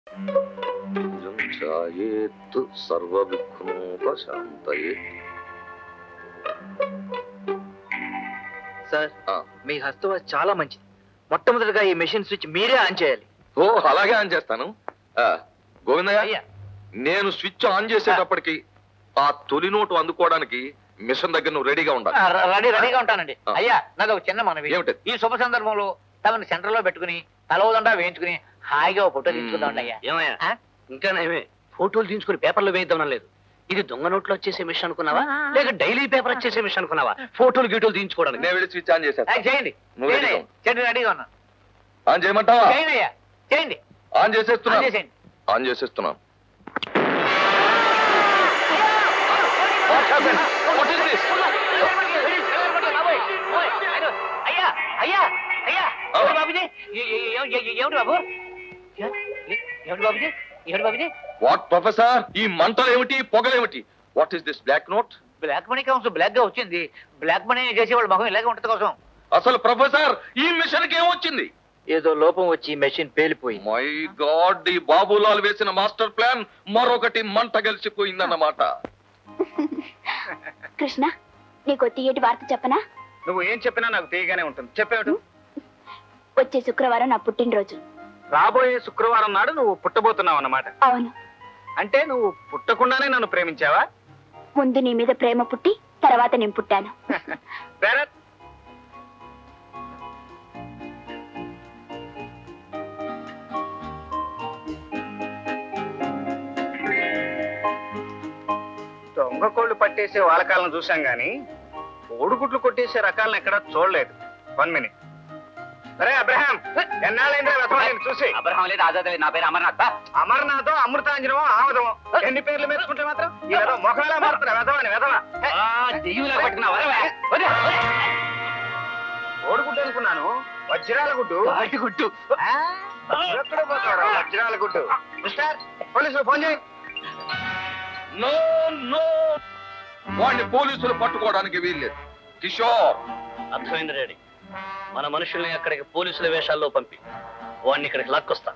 ఛాయేత్ సర్వవిఘ్నోపశాంతయే sir ఆ. మీ హస్తవాసి చాలా మంచిది మొట్టమొదటిగా ఈ మెషిన్ స్విచ్ మీరే ఆన్ చేయాలి ఓ అలాగే ఆన్ చేస్తాను ఆ, గోవిందయ్య అయ్యా నేను స్విచ్ ఆన్ చేసేటప్పటికి ఆ తొలి నోటు అందుకోవడానికి మిషన్ దగ్గర నువ్వు రెడీగా ఉండాలి ఆ, ర- రెడీ రెడీగా ఉంటానండి ఆ. అయ్యా నాది ఒక చిన్న మనవి ఏమిటది? ఈ శుభ సందర్భంలో తమని సెంటర్ లో పెట్టుకుని తలవదండా వేయించుకుని హాయిగా ఒక ఫోటో తీసుకుందామండి అయ్యా ఏమయ్యా ఆ? ఇంకా నయమే ఫోటోలు తీసుకుని పేపర్లో వేయిద్దాం లేదు ఇది దొంగ నోట్లో వచ్చేసే మిషన్ అనుకున్నావా లేక డైలీ పేపర్ వచ్చేసే మిషన్ అనుకున్నావా ఫోటోలు గీటోలు తీయించుకోవడానికి నేను వెళ్ళి స్విచ్ ఆన్ ఆ, చేసేస్తా చేయండి నువ్వు చేయండి రెడీగా ఉండు. చేయండి రెడీగా ఉన్నా ఆన్ చేయమంటావా చేయండి అయ్యా చేయండి ఆన్ చేసేస్తున్నా ఆన్ చేసేయండి ఆన్ చేసేస్తున్నాను అయ్యా అయ్యా అయ్యా ఆ. ఏమిటి బాబుజీ ఏ- ఏ- ఏ- ఏ- ఏమిటి బాబు ఏ- ఏ- ఏమిటి బాబుజీ ఏమిటి బాబుజీ వాట్ ప్రొఫెసర్ ఈ మంటలు ఏమిటి పొగలేమిటి what is this black note black money కౌన్స్ బ్లాక్ గా వచ్చింది బ్లాక్ మనీ చేసేవాళ్ళ మొహం ఇలాగే ఉంటది కోసం అసలు ప్రొఫెసర్ ఈ మిషన్ కి ఏమొచ్చింది ఏదో లోపం వచ్చి మెషిన్ పేలిపోయింది మై గాడ్ ఈ బాబులాల్ వేసిన మాస్టర్ ప్లాన్ మరొకటి మంట గెలిచిపోయిందన్నమాట కృష్ణ నీకు తీయటి వార్త చెప్పనా నువ్వు ఏం చెప్పినా నాకు తీయగానే ఉంటుంది చెప్పేవాడు వచ్చే శుక్రవారం నా పుట్టినరోజు రాబోయే శుక్రవారం నాడు నువ్వు పుట్టబోతున్నావు అన్నమాట అవును అంటే నువ్వు పుట్టకుండానే నన్ను ప్రేమించావా ముందు నీ మీద ప్రేమ పుట్టి తర్వాత నేను పుట్టాను భరత్ దొంగ కోళ్ళు పట్టేసే వాలకాలను చూసాం గాని కోడిగుడ్లు కొట్టేసే రకాలను ఎక్కడా చూడలేదు వన్ మినిట్ అరే అబ్రహాం ఎన్నాళ్ళైందా వెతవాలని చూసి అబ్రహం లేదు ఆజాద్ నా పేరు అమర్నాథ్ అమర్నాథం అమృతాంజనమో ఆమదమో ఎన్ని పేర్లు మెచ్చుకుంటే మాత్రం ఈ వెధవ మొఖాలా మారుతున్నా వెధవని వెధవ కోడిగుడ్డు అనుకున్నాను వజ్రాల గుడ్డు గుడ్డు ఆ, ఎక్కడ పోతావురా వజ్రాల గుడ్డు మిస్టర్ పోలీసులు ఫోన్ చేయి నో నో వాడిని పోలీసులు పట్టుకోవడానికి వీల్లేదు కిషోర్ అర్థమైంది డాడీ మన మనుషుల్ని అక్కడికి పోలీసుల వేషాల్లో పంపి వాడిని ఇక్కడికి లాక్కొస్తా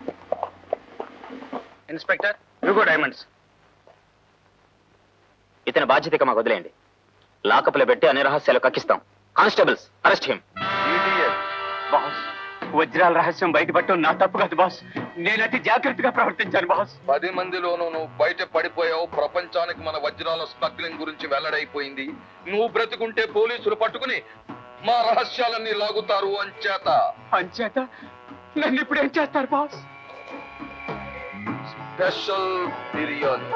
ఇన్స్పెక్టర్ యుగో డైమండ్స్ ఇతని బాధ్యత మాకు వదిలేయండి లాకప్లో పెట్టి అన్ని రహస్యాలు కక్కిస్తాం కానిస్టేబుల్స్ అరెస్ట్ హిమ్ బాస్ వజ్రాల రహస్యం బయటపడటం నా తప్పు కాదు బాస్ నేను అతి జాగ్రత్తగా ప్రవర్తించాను బాస్ పది మందిలోనూ నువ్వు బయట పడిపోయావు ప్రపంచానికి మన వజ్రాల స్మగ్లింగ్ గురించి వెల్లడైపోయింది నువ్వు బ్రతుకుంటే పోలీసులు పట్టుకుని మా రహస్యాలన్నీ లాగుతారు అంచేత అంచేత నన్ను ఇప్పుడు ఏం చేస్తారు బాస్ స్పెషల్ బిర్యానీ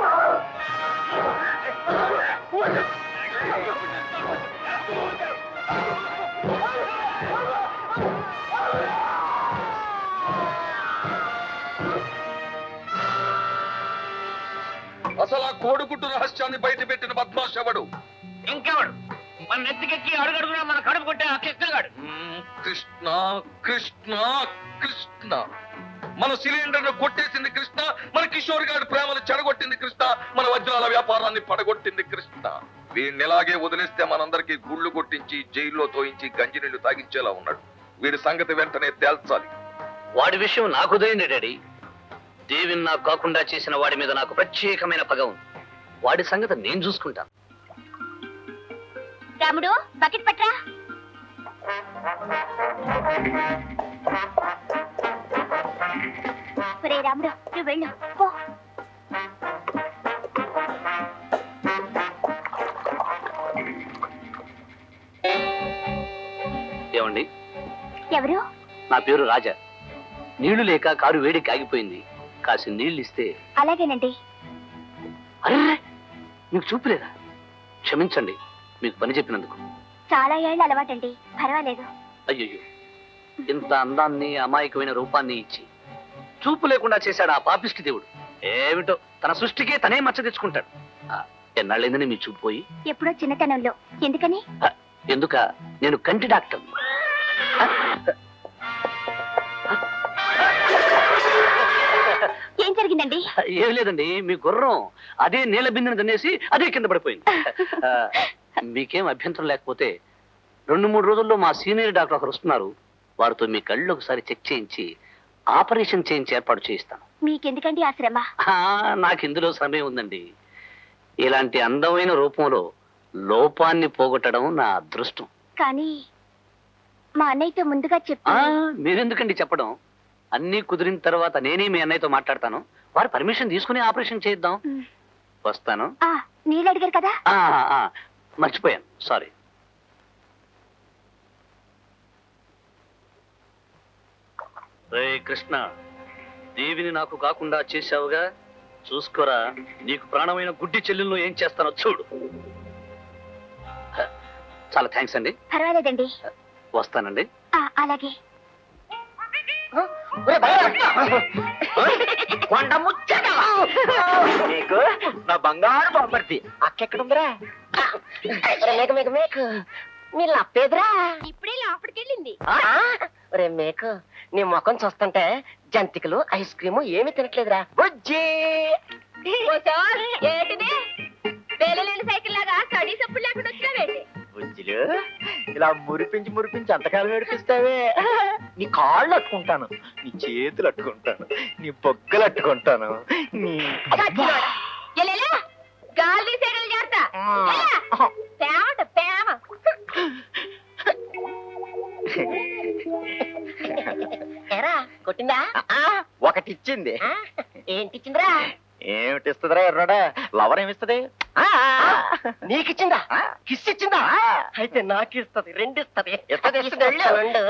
అసలు ఆ కోడిగుడ్డు రహస్యాన్ని బయట పెట్టిన బద్మాష్ ఎవడు ఇంకెవడు మన నెత్తికెక్కి అడుగడుగునా మన కడుపు కొట్టే ఆ కిక్కగాడు మ్మ్, కృష్ణ కృష్ణ కృష్ణ మన సిలిండర్ ను కొట్టేసింది కృష్ణ మన కిషోర్ గారి ప్రేమను చెడగొట్టింది కృష్ణ మన వజ్రాల వ్యాపారాన్ని పడగొట్టింది కృష్ణ వీడిని ఎలాగే వదిలేస్తే మనందరికీ గుళ్ళు కొట్టించి జైల్లో తోయించి గంజినీళ్లు తాగించేలా ఉన్నాడు వీడి సంగతి వెంటనే తేల్చాలి వాడి విషయం నాకు ఉదయండి డాడీ దేవిని నాకు కాకుండా చేసిన వాడి మీద నాకు ప్రత్యేకమైన పగ ఉంది వాడి సంగతి నేను చూసుకుంటాను రాముడు బకెట్ పట్రా ఒరే రాముడు నువ్వు వెళ్ళు పో ఏమండి ఎవరు నా పేరు రాజా నీళ్లు లేక కారు వేడికి ఆగిపోయింది కాసి నీళ్లు ఇస్తే అలాగేనండి అరే మీకు చూపులేదా క్షమించండి మీకు పని చెప్పినందుకు చాలా ఏళ్ళు అలవాటండి పర్వాలేదు అయ్యయ్యో ఇంత అందాన్ని అమాయకమైన రూపాన్ని ఇచ్చి చూపు లేకుండా చేశాడు ఆ పాపిష్టి దేవుడు ఏమిటో తన సృష్టికే తనే మచ్చ తెచ్చుకుంటాడు ఆ, ఎన్నాళ్ళైందని మీ చూపు పోయి ఎప్పుడో చిన్నతనంలో ఎందుకని ఆ, ఎందుక నేను కంటి డాక్టర్ ఏం జరిగిందండి ఏం లేదండి మీ గుర్రం అదే నీళ్ళ బిందెను తినేసి అదే కింద పడిపోయింది ఆ, మీకేం అభ్యంతరం లేకపోతే రెండు మూడు రోజుల్లో మా సీనియర్ డాక్టర్ ఒకరు వస్తున్నారు వారితో మీ కళ్ళు ఒకసారి చెక్ చేయించి ఆపరేషన్ చేయించి ఏర్పాటు చేయిస్తాను మీకెందుకండి ఆ శ్రమ ఆ, నాకు ఇందులో శ్రమే ఉందండి ఇలాంటి అందమైన రూపంలో లోపాన్ని పోగొట్టడం నా అదృష్టం కానీ మా అన్నయ్యతో ముందుగా ఆ, చెప్పి మీరెందుకండి చెప్పడం అన్నీ కుదిరిన తర్వాత నేనే మీ అన్నయ్యతో మాట్లాడతాను వారు పర్మిషన్ తీసుకుని ఆపరేషన్ చేద్దాం ఉమ్. వస్తాను ఆ, నీళ్ళు అడిగారు కదా ఆ, ఆ, మర్చిపోయాను సారీ రే కృష్ణ దేవిని నాకు కాకుండా చేశావుగా చూసుకోరా నీకు ప్రాణమైన గుడ్డి చెల్లెలను ఏం చేస్తానో చూడు హ, చాలా థ్యాంక్స్ అండి పర్వాలేదండి వస్తానండి ఆ, అలాగే కొండ ముచ్చటవా నీకు నా బంగారు బొమ్మర్ది అక్కెక్కడుందిరా మేక మేక మేకు మీ లప్పేదిరా ఇప్పుడే లోపలికెళ్ళింది ఒరే మేకు నీ ముఖం చూస్తుంటే జంతికలు ఐస్ క్రీము ఏమి తినట్లేదురా బుజ్జి ఏంటిది పేలలేని సైకిల్ లాగా కడీ సప్పుడు లేకుండా వచ్చినావేంటి బుజ్జిలు ఇలా మురిపించి మురిపించి అంతకాలం ఏడిపిస్తావే నీ కాళ్ళు అట్టుకుంటాను నీ చేతులు అట్టుకుంటాను నీ బొగ్గలు అట్టుకుంటాను నీ ఎల్లెలా గాలి తీసేయడం చేస్తా పేమట పేమ ఎరా కొట్టిందా ఒకటి ఇచ్చింది ఆ? ఏంటిచ్చిందిరా ఏమిటిస్తుందిరా ఎర్రడా లవర్ ఏమిస్తుంది నీకిచ్చిందా కిస్ ఇచ్చిందా అయితే నాకు ఇస్తుంది రెండు ఇస్తుంది ఇస్తది, ఇస్తది, వెళ్ళు. రెండు.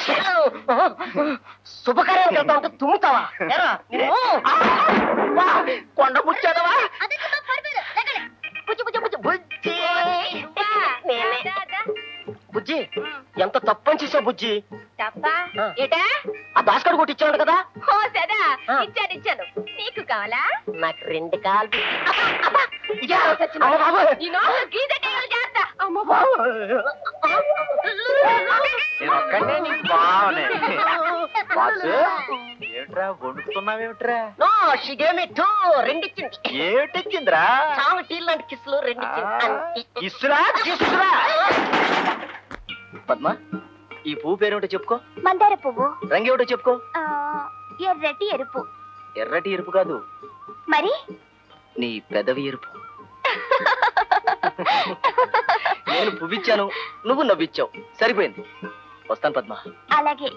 శుభకార్యానికి వెళ్తా ఉంటే తుమ్ముతావా ఎరా, నిన్ను? కొండ ముచ్చాదవా బుజ్జి బుజ్జి బుజ్జి బుజ్జి నేనే. బుజ్జి ఎంత తప్పని చేసావు బుజ్జి తప్పా ఆ. ఏటా ఆ భాస్కర్ కొట్టి ఇచ్చాడు కదా ఓ సదా ఆ. ఇచ్చాను ఇచ్చాను నీకు కావాలా నాకు రెండు కాలు అమ్మ బాబోయ్. ఈ నోట్లో గీతటేయడం చేస్తా అమ్మ బాబోయ్. నేను ఒక్కడే నీకు బావనే బాసు ఏమిట్రా వణుకుతున్నావేమిట్రా no she gave me two రెండు ఇచ్చింది ఏమిటిచ్చిందిరా చావు టీ లాంటి కిస్సులు రెండు ఇచ్చింది ఇసురా కిసురా పద్మ ఈ పువ్వు పేరేమిటో చెప్పుకో మందార పువ్వు రంగు ఏమిటో చెప్పుకో ఆ, ఎర్రటి ఎరుపు ఎర్రటి ఎరుపు కాదు మరి నీ పెదవి ఎరుపు నేను పువ్విచ్చాను నువ్వు నవ్విచ్చావు సరిపోయింది వస్తాను పద్మ అలాగే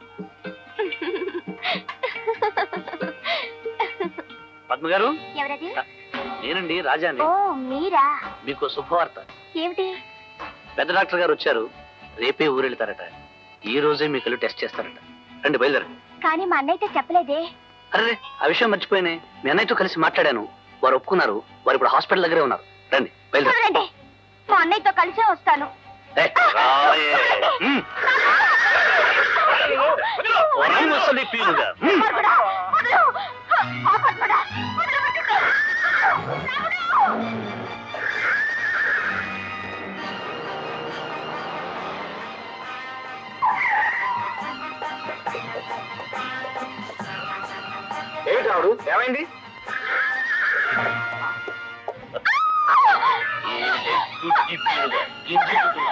పద్మ గారు ఎవరది నేనండి రాజాని ఓ మీరా మీకు శుభవార్త ఏమిటి పెద్ద డాక్టర్ గారు వచ్చారు రేపే ఊరెళ్తారట ఈ రోజే మీ కళ్ళు టెస్ట్ చేస్తారట రండి బయలుదేరండి కానీ మా అన్నయ్యతో చెప్పలేదే అరే ఆ విషయం మర్చిపోయినే మీ అన్నయ్యతో కలిసి మాట్లాడాను వారు ఒప్పుకున్నారు వారు ఇప్పుడు హాస్పిటల్ దగ్గరే ఉన్నారు రండి బయలుదేరండి చూడండి మా అన్నయ్యతో కలిసే వస్తాను ఏ, రాయే. ఉమ్. ఒరే ముసలి పీనుగా. ఉమ్. పర్వడా, వదలు. ఆ పర్వడా, వదలు, వదలు. ఏమిటి రావుడు ఏమైంది ఏ గుడ్డి పీనుగా. గింజి పీనుగా.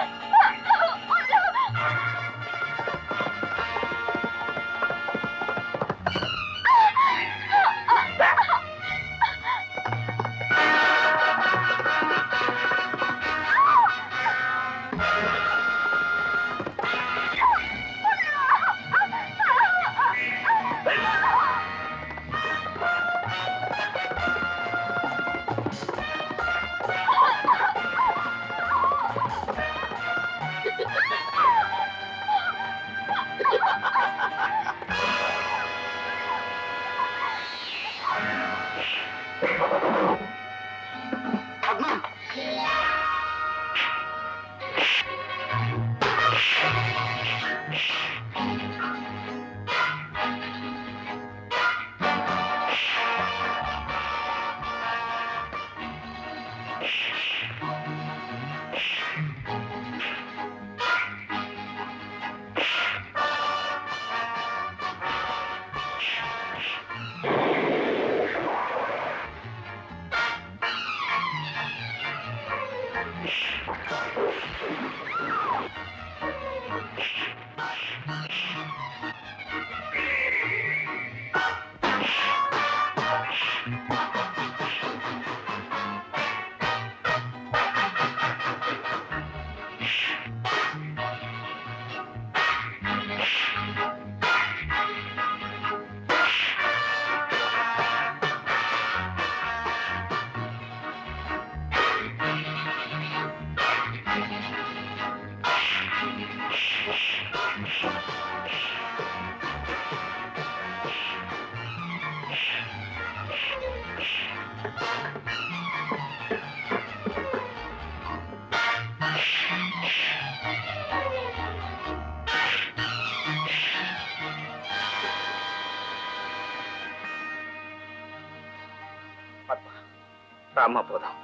రామ్మ పోదాం